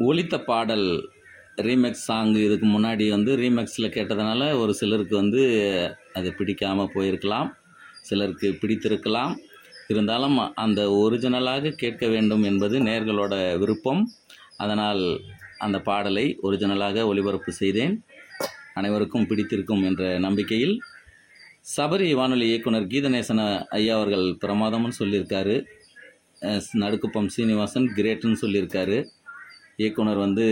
ஒலித்த பாடல் remakes song இதுக்கு முன்னாடி வந்து ரீமேக்ஸில் கேட்டதுனால ஒரு சிலருக்கு வந்து அது பிடிக்காமல் போயிருக்கலாம் சிலருக்கு பிடித்திருக்கலாம் இருந்தாலும் அந்த ஒரிஜினலாக கேட்க வேண்டும் என்பது நேர்களோட விருப்பம் அதனால் அந்த பாடலை ஒரிஜினலாக ஒளிபரப்பு செய்தேன் அனைவருக்கும் பிடித்திருக்கும் என்ற நம்பிக்கையில் சபரி வானொலி இயக்குனர் கீதநேசன ஐயா அவர்கள் பிரமாதம்னு சொல்லியிருக்காரு அஹ் நடுக்குப்பம் சீனிவாசன் கிரேட்டுன்னு சொல்லியிருக்காரு இயக்குனர் வந்து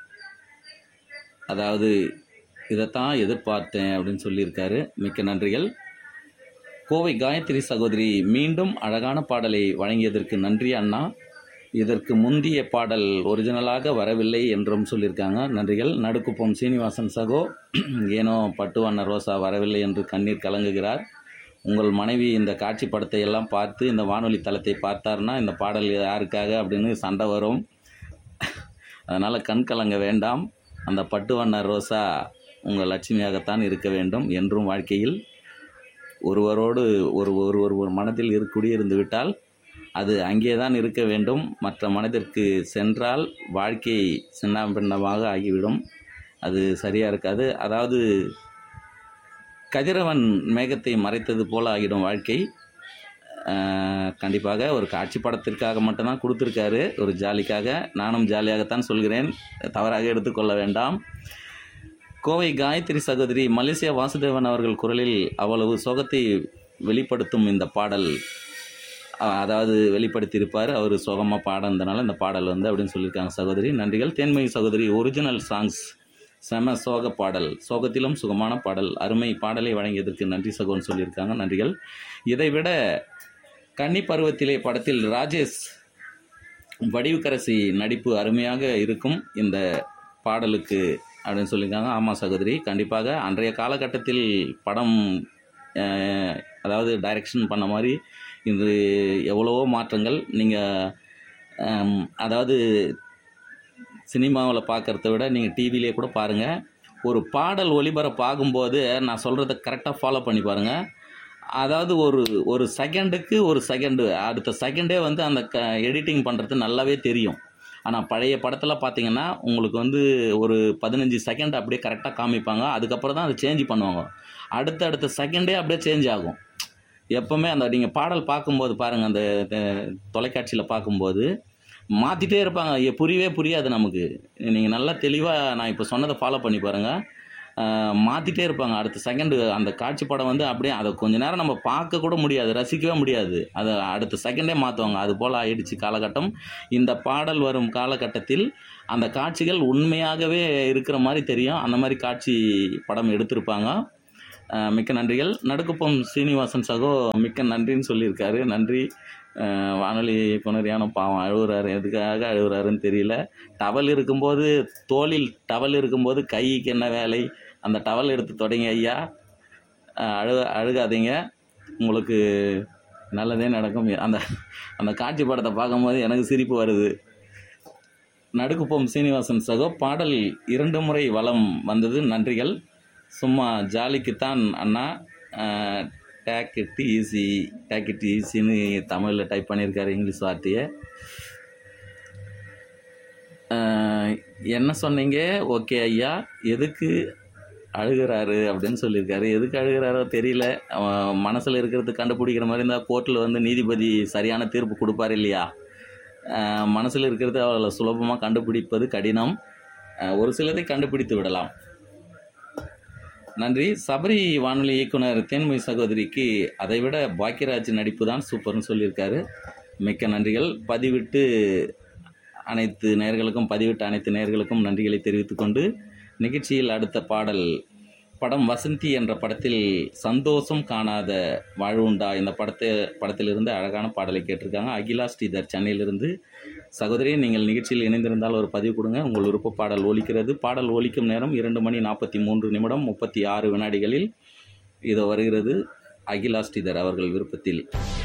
அதாவது இதைத்தான் எதிர்பார்த்தேன் அப்படின்னு சொல்லியிருக்காரு மிக்க நன்றிகள் கோவை காயத்ரி சகோதரி மீண்டும் அழகான பாடலை வழங்கியதற்கு நன்றி அண்ணா இதற்கு முந்திய பாடல் ஒரிஜினலாக வரவில்லை என்றும் சொல்லியிருக்காங்க நன்றிகள் நடுக்குப்பம் சீனிவாசன் சகோ ஏனோ பட்டு வண்ண ரோசா வரவில்லை என்று கண்ணீர் கலங்குகிறார் உங்கள் மனைவி இந்த காட்சி படத்தை எல்லாம் பார்த்து இந்த வானொலி தளத்தை பார்த்தாருன்னா இந்த பாடல் யாருக்காக அப்படின்னு சண்டை வரும் அதனால் கண் கலங்க வேண்டாம் அந்த பட்டு வண்ண ரோசா உங்கள் லட்சுமியாகத்தான் இருக்க வேண்டும் என்றும் வாழ்க்கையில் ஒருவரோடு ஒரு ஒருவர் ஒரு மனதில் இரு குடியிருந்து விட்டால் அது அங்கே தான் இருக்க வேண்டும் மற்ற மனதிற்கு சென்றால் வாழ்க்கை சின்னாபின்னமாக ஆகிவிடும் அது சரியாக இருக்காது அதாவது கதிரவன் மேகத்தை மறைத்தது போல ஆகிடும் வாழ்க்கை ஆஹ், கண்டிப்பாக ஒரு காட்சி படத்திற்காக மட்டும்தான் கொடுத்துருக்காரு ஒரு ஜாலிக்காக நானும் ஜாலியாகத்தான் சொல்கிறேன் தவறாக எடுத்துக்கொள்ள வேண்டாம் கோவை காயத்ரி சகோதரி மலேசியா வாசுதேவன் அவர்கள் குரலில் அவ்வளவு சோகத்தை வெளிப்படுத்தும் இந்த பாடல் அஹ், அதாவது வெளிப்படுத்தியிருப்பார் அவர் சோகமாக பாடினதுனால இந்த பாடல் வந்து அப்படின்னு சொல்லியிருக்காங்க சகோதரி நன்றிகள் தேன்மொழி சகோதரி ஒரிஜினல் சாங்ஸ் செம சோக பாடல் சோகத்திலும் சுகமான பாடல் அருமை பாடலை வழங்கியதற்கு நன்றி சகோன்னு சொல்லியிருக்காங்க நன்றிகள் இதைவிட கன்னி பருவத்திலே படத்தில் ராஜேஷ் வடிவுக்கரசி நடிப்பு அருமையாக இருக்கும் இந்த பாடலுக்கு அப்படின்னு சொல்லியிருக்காங்க ஆமாம் சகோதரி கண்டிப்பாக அன்றைய காலகட்டத்தில் படம் அஹ், அதாவது டைரக்ஷன் பண்ண மாதிரி இன்று எவ்வளவோ மாற்றங்கள் நீங்கள் அதாவது சினிமாவில் பார்க்குறத விட நீங்கள் டிவிலே கூட பாருங்கள் ஒரு பாடல் ஒளிபரப்பாகும்போது நான் சொல்கிறத கரெக்டாக ஃபாலோ பண்ணி பாருங்கள் அதாவது ஒரு ஒரு செகண்டுக்கு ஒரு செகண்டு அடுத்த செகண்டே வந்து அந்த க எடிட்டிங் பண்ணுறது நல்லாவே தெரியும் ஆனால் பழைய படத்தில் பார்த்தீங்கன்னா உங்களுக்கு வந்து ஒரு பதினஞ்சு செகண்ட் அப்படியே கரெக்டாக காமிப்பாங்க அதுக்கப்புறம் தான் அதை சேஞ்ச் பண்ணுவாங்க அடுத்த அடுத்த செகண்டே அப்படியே சேஞ்ச் ஆகும் எப்போவுமே அந்த நீங்கள் பாடல் பார்க்கும்போது பாருங்கள் அந்த தொலைக்காட்சியில் பார்க்கும்போது மாற்றிட்டே இருப்பாங்க எ- புரியவே புரியாது நமக்கு நீங்கள் நல்லா தெளிவாக நான் இப்போ சொன்னதை ஃபாலோ பண்ணி பாருங்கள் மாற்றிட்டே இருப்பாங்க அடுத்த செகண்டு அந்த காட்சி படம் வந்து அப்படியே அதை கொஞ்ச நேரம் நம்ம பார்க்க கூட முடியாது ரசிக்கவே முடியாது அதை அடுத்த செகண்டே மாற்றுவாங்க அது போல் ஆயிடுச்சு காலகட்டம் இந்த பாடல் வரும் காலகட்டத்தில் அந்த காட்சிகள் உண்மையாகவே இருக்கிற மாதிரி தெரியும் அந்த மாதிரி காட்சி படம் எடுத்திருப்பாங்க அஹ் மிக்க நன்றிகள் நடுக்குப்பம் சீனிவாசன் சகோ மிக்க நன்றின்னு சொல்லியிருக்காரு நன்றி அஹ் வானொலி இயக்குனர் ஏனோ பாவம் அழுகுறாரு எதுக்காக அழுகுறாருன்னு தெரியல டவல் இருக்கும்போது தோளில் டவல் இருக்கும்போது கைக்கு என்ன வேலை அந்த டவல் எடுத்து தொடங்க ஐயா அஹ் அழு அழுகாதீங்க உங்களுக்கு நல்லதே நடக்கும் அந்த அந்த காட்சி படத்தை பார்க்கும்போது எனக்கு சிரிப்பு வருது நடுக்குப்பம் சீனிவாசன் சகோ பாடல் இரண்டு முறை வலம் வந்தது நன்றிகள் சும்மா ஜாலிக்குத்தான் அண்ணா take it easy take it ஈஸின்னு தமிழில் டைப் பண்ணியிருக்காரு இங்கிலீஷ் வார்த்தையை அஹ், என்ன சொன்னீங்க ஓகே ஐயா எதுக்கு அழுகிறாரு அப்படின்னு சொல்லியிருக்காரு எதுக்கு அழுகிறாரோ தெரியல அவன் மனசில் இருக்கிறது கண்டுபிடிக்கிற மாதிரி இருந்தால் கோர்ட்டில் வந்து நீதிபதி சரியான தீர்ப்பு கொடுப்பார் இல்லையா மனசில் இருக்கிறது அவ்வளோ சுலபமாக கண்டுபிடிப்பது கடினம் அஹ், ஒரு சிலதை கண்டுபிடித்து விடலாம் நன்றி சபரி வானொலி இயக்குனர் தேன்மொழி சகோதரிக்கு அதைவிட பாக்கியராஜ் நடிப்பு தான் சூப்பர்னு சொல்லியிருக்காரு மிக்க நன்றிகள் பதிவிட்டு அனைத்து நேயர்களுக்கும் பதிவிட்ட அனைத்து நேயர்களுக்கும் நன்றிகளை தெரிவித்துக்கொண்டு நிகழ்ச்சியில் அடுத்த பாடல் படம் வசந்தி என்ற படத்தில் சந்தோஷம் காணாத வாழ்வுண்டா இந்த படத்தை படத்திலிருந்து அழகான பாடலை கேட்டிருக்காங்க அகிலா ஸ்ரீதர் சென்னையிலிருந்து சகோதரி நீங்கள் நிகழ்ச்சியில் இணைந்திருந்தால் ஒரு பதிவு கொடுங்க உங்கள் விருப்ப பாடல் ஒலிக்கிறது பாடல் ஒலிக்கும் நேரம் இரண்டு மணி நாற்பத்தி மூன்று நிமிடம் முப்பத்தி ஆறு வினாடிகளில் இதோ வருகிறது அகிலா ஸ்ரீதர் அவர்கள் விருப்பத்தில்